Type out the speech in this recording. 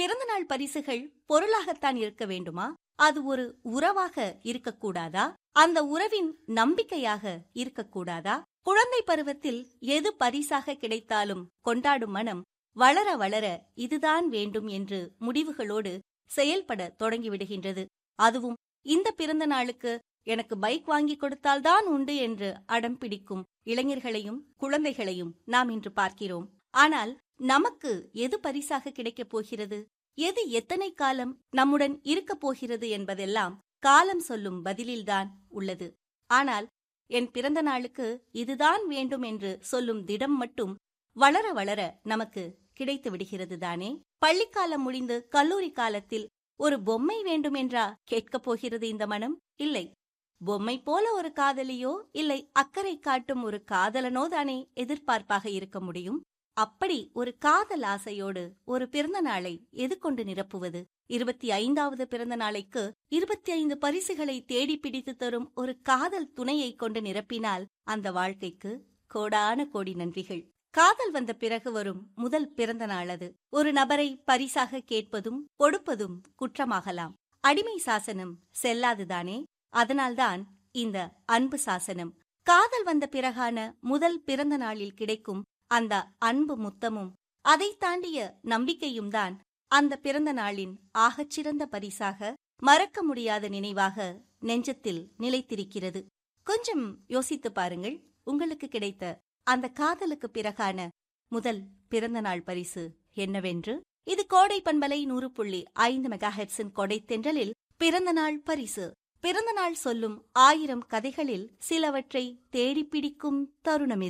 பிறந்தநாள் பரிசுகள் பொருளாகத்தான் இருக்க வேண்டுமா அது ஒரு உறவாக இருக்கக்கூடாதா அந்த உறவின் நம்பிக்கையாக இருக்கக்கூடாதா குழந்தை பருவத்தில் எது பரிசாக கிடைத்தாலும் கொண்டாடும் மனம் வளர வளர இதுதான் வேண்டும் என்று முடிவுகளோடு செயல்பட தொடங்கிவிடுகின்றது அதுவும் இந்த பிறந்த நாளுக்கு எனக்கு பைக் வாங்கி கொடுத்தால்தான் உண்டு என்று அடம் பிடிக்கும் இளைஞர்களையும் குழந்தைகளையும் நாம் இன்று பார்க்கிறோம் ஆனால் நமக்கு எது பரிசாக கிடைக்கப் போகிறது எது எத்தனை காலம் நம்முடன் இருக்கப் போகிறது என்பதெல்லாம் காலம் சொல்லும் பதிலில்தான் உள்ளது ஆனால் என் பிறந்த நாளுக்கு இதுதான் வேண்டும் என்று சொல்லும் திடம் மட்டும் வளர வளர நமக்கு கிடைத்து விடுகிறது தானே பள்ளிக்காலம் முடிந்து கல்லூரி காலத்தில் ஒரு பொம்மை வேண்டும் என்றா கேட்கப் போகிறது இந்த மனம் இல்லை பொம்மை போல ஒரு காதலியோ இல்லை அக்கறை காட்டும் ஒரு காதலனோ தானே எதிர்பார்ப்பாக இருக்க முடியும் அப்படி ஒரு காதல் ஆசையோடு ஒரு பிறந்த நாளை எது கொண்டு நிரப்புவது இருபத்தி ஐந்தாவது பிறந்த நாளைக்கு இருபத்தி ஐந்து பரிசுகளை தேடி பிடித்து தரும் ஒரு காதல் துணையை கொண்டு நிரப்பினால் அந்த வாழ்க்கைக்கு கோடான கோடி நன்றிகள் காதல் வந்த பிறகு வரும் முதல் பிறந்த நாள் அது ஒரு நபரை பரிசாக கேட்பதும் கொடுப்பதும் குற்றமாகலாம் அடிமை சாசனம் செல்லாதுதானே அதனால்தான் இந்த அன்பு சாசனம் காதல் வந்த பிறகான முதல் பிறந்த நாளில் கிடைக்கும் அந்த அன்பு முத்தமும் அதை தாண்டிய நம்பிக்கையும் தான் அந்த பிறந்த நாளின் ஆகச்சிறந்த பரிசாக மறக்க முடியாத நினைவாக நெஞ்சத்தில் நிலைத்திருக்கிறது கொஞ்சம் யோசித்து பாருங்கள் உங்களுக்கு கிடைத்த அந்த காதலுக்கு பிறகான முதல் பிறந்த நாள் பரிசு என்னவென்று இது கோடை பண்பலை நூறு புள்ளி ஐந்து மெகா ஹெட்ஸின் கொடை தென்றலில் பிறந்த நாள் பரிசு பிறந்த நாள் சொல்லும் ஆயிரம் கதைகளில் சிலவற்றை தேடிப்பிடிக்கும் தருணம் இது